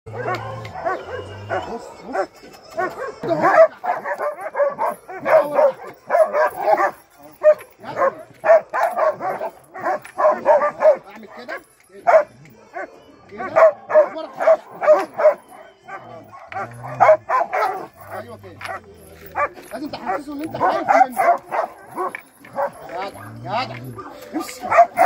بص بص ده هو ده هو اعمل كده كده كده ورا حاجة. ايوه كده لازم تحسسه ان انت خايف منه جدع جدع بص.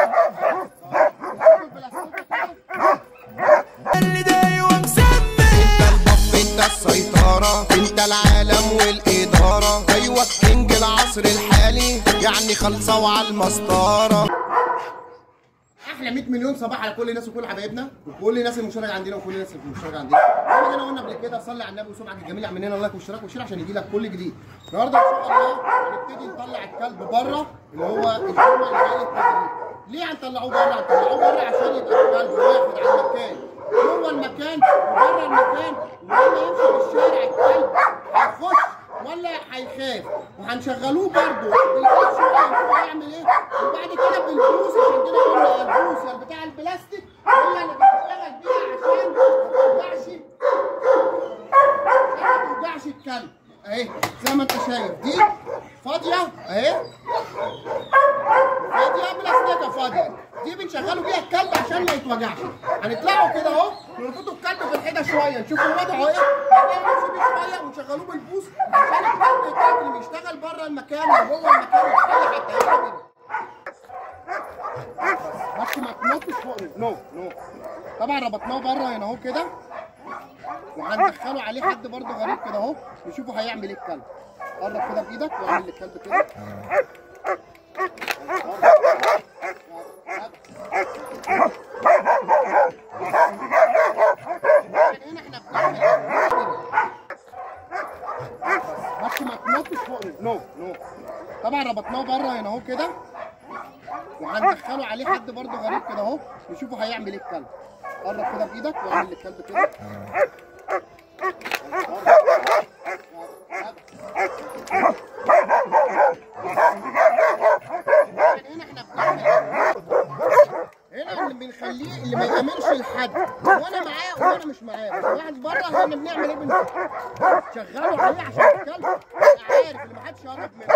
اللي داي ومسمي انت البط انت السيطرة انت العالم والإدارة ايوه الكينج العصر الحالي يعني خلصة وعلى المسطرة احلى 100 مليون صباح على كل الناس وكل حبايبنا وكل الناس المشتركه عندنا وكل الناس المشتركه عندنا زي ما احنا قلنا قبل كده صلي على النبي وسمعك الجميل اعمل لنا لايك واشتراك وشير عشان يجي لك كل جديد النهارده ان شاء الله هنبتدي نطلع الكلب بره اللي هو الجمعه اللي جايه التدريب ليه هنطلعوه بره؟ هنطلعوه بره عشان يبقى الكلب واخد على المكان جوه المكان وبره المكان ولما يمشي في الشارع الكلب هيخش ولا هيخاف وهنشغلوه برضه بالقش شويه هيعمل ايه وبعد كده بالبوس عشان كده قلنا البوس يا بتاع البلاستيك هي اللي بتشتغل بيها عشان ما توجعش عشان ما توجعش الكلب اهي زي ما انت شايف دي فاضيه اهي فاضيه بلاستيكه فاضيه دي بنشغله بيها الكلب عشان ما يتوجعش هنطلعوا كده اهو نربطوا الكلب في الحيطه شويه نشوف هو وضعه ايه بعدين نمشي بيه شويه ونشغلوه بالبوس عشان الكلب يتاكل يشتغل بره المكان وجوه المكان وفي اي حته يلا بينا بس ما تنطش فوق نو نو طبعا ربطناه بره هنا اهو كده وهندخله عليه حد برضه غريب كده اهو نشوفه هيعمل ايه الكلب قرب كده بايدك واعمل للكلب كده هنا احنا بنعمل بس ما تنطش فوق نو نو طبعا ربطناه بره هنا اهو كده وهندخله عليه حد برضه غريب كده اهو نشوفه هيعمل ايه الكلب قرب كده بايدك واعمل للكلب كده هنا احنا بنعمل هنا اللي بنخليه اللي ما يامنش لحد وانا معاه وانا مش معاه بس واحد بره احنا بنعمل ايه بنشغله عليه عشان الكلب يبقى عارف اللي محدش يقرب منه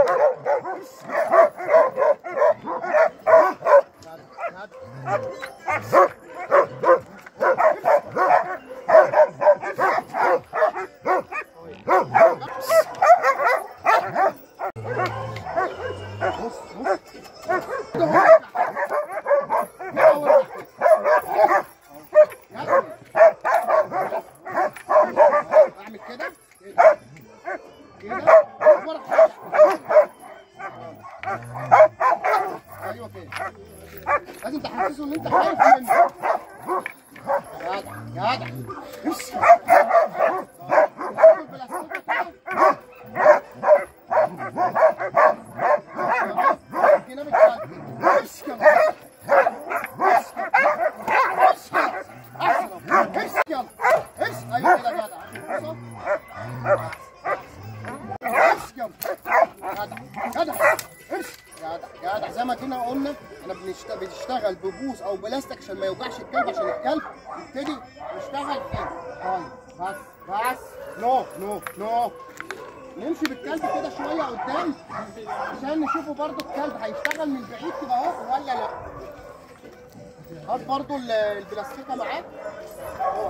بص بص ده هو ده هو اعمل كده كده كده ورا حاجة. ايوه كده لازم تحسسه ان انت خايف منه جدع جدع بص. البلاستيكة كده. جناب الكلب. بص كمان. بص. بص. أحسن. بص يلا. بص. أيوة كده جدع. بص. بص يلا. جدع جدع بص. جدع جدع زي ما كنا قلنا احنا بنشت- بنشتغل ببوس او بلاستيك عشان ما يوجعش الكلب عشان الكلب يبتدي يشتغل كده طيب بس بس نو نو نو نمشي بالكلب كده شويه قدام عشان نشوفه برضو الكلب هيشتغل من بعيد كده اهو ولا لا هات برضو ال- البلاستيكه معاك اهو.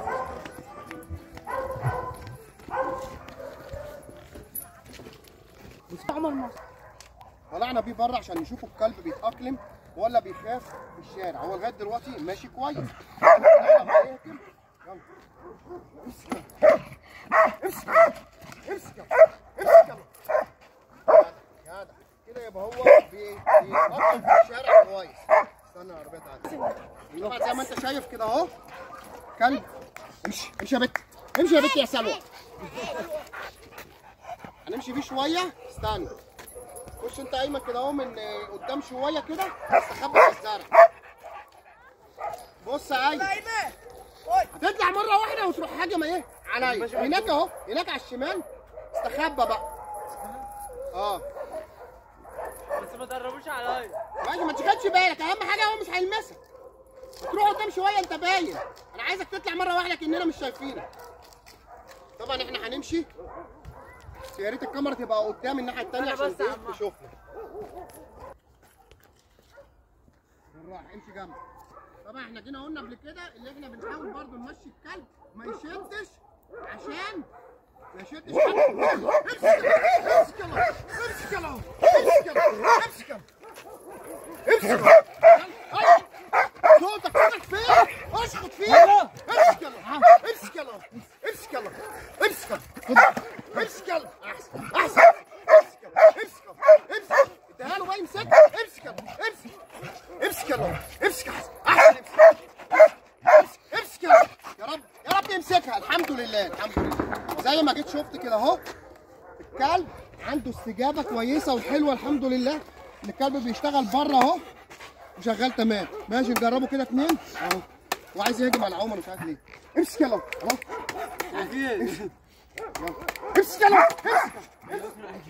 مستعمل مصر طلعنا بيه بره عشان نشوف الكلب بيتأقلم ولا بيخاف في الشارع هو لغايه دلوقتي ماشي كويس يلا بقى يهجم. يلا امسك امسك امسك امسك جدع جدع كده يبقى هو بي- بيتأقلم في الشارع كويس استنى يا عربيه تعدي طبعا زي ما انت شايف كده اهو كلب امشي امشي يا بت امشي يا بت يا سلوى هنمشي بيه شويه استنى خش انت ايمن كده اهو من آه، قدام شويه كده استخبى في الزرع بص يا ايمن هتطلع مره واحده وتروح هاجم ايه عليا هناك اهو هناك على الشمال استخبى بقى اه بس ما تقربوش عليا ماشي ما تاخدش بالك اهم حاجه هو مش هيلمسك تروح قدام شويه انت باين انا عايزك تطلع مره واحده كاننا مش شايفينك طبعا احنا هنمشي بس يا ريت الكاميرا تبقى قدام الناحيه الثانيه عشان ايه تشوفنا بالراحه امشي جنبي طبعا احنا جينا قلنا قبل كده اللي احنا بنحاول برضو نمشي الكلب ما يشدش عشان ما يشدش حد امسك يلا امسك يلا امسك يلا امسك يلا امسك يلا أيوة. صوتك صوتك فين؟ اشخط فين؟ امسك يلا امسك يلا امسك يلا امسك يلا امسك يلا احسن احسن امسك يلا امسك يلا امسك اديها له بقى يمسك امسك يلا امسك امسك يلا امسك احسن احسن امسك امسك امسك يلا يا رب يا رب يمسكها الحمد لله الحمد لله زي ما جيت شفت كده اهو الكلب عنده استجابه كويسه وحلوه الحمد لله ان الكلب بيشتغل بره اهو وشغال تمام ماشي نجربه كده اتنين اهو وعايز يهجم على عمر مش عارف ليه امسك يلا اهو يلا. امسك يلا امسك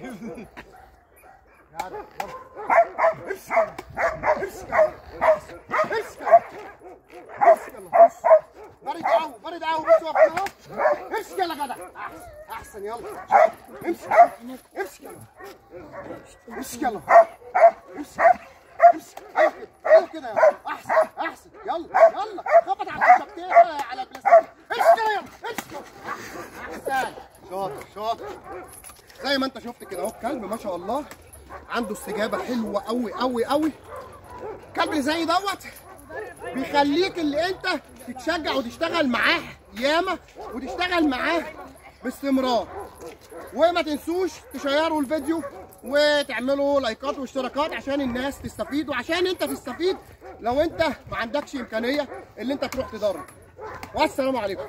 امسك امسك امسك امسك يلا برد قوي برد قوي بص واقف اهو امسك يلا جدع احسن احسن يلا امسك امسك يلا امسك يلا امسك امسك ايوه كده ايوه كده يلا احسن احسن يلا يلا خبط على الخشبتين على البلاستيك امسك يلا يلا امسك يلا احسن شاطر شاطر زي ما انت شفت كده اهو الكلب ما شاء الله عنده استجابه حلوه قوي قوي قوي الكلب اللي زي دوت بيخليك اللي انت تتشجع وتشتغل معاه ياما وتشتغل معاه باستمرار وما تنسوش تشيروا الفيديو وتعملوا لايكات واشتراكات عشان الناس تستفيد وعشان انت تستفيد لو انت ما عندكش امكانيه اللي انت تروح تدرب والسلام عليكم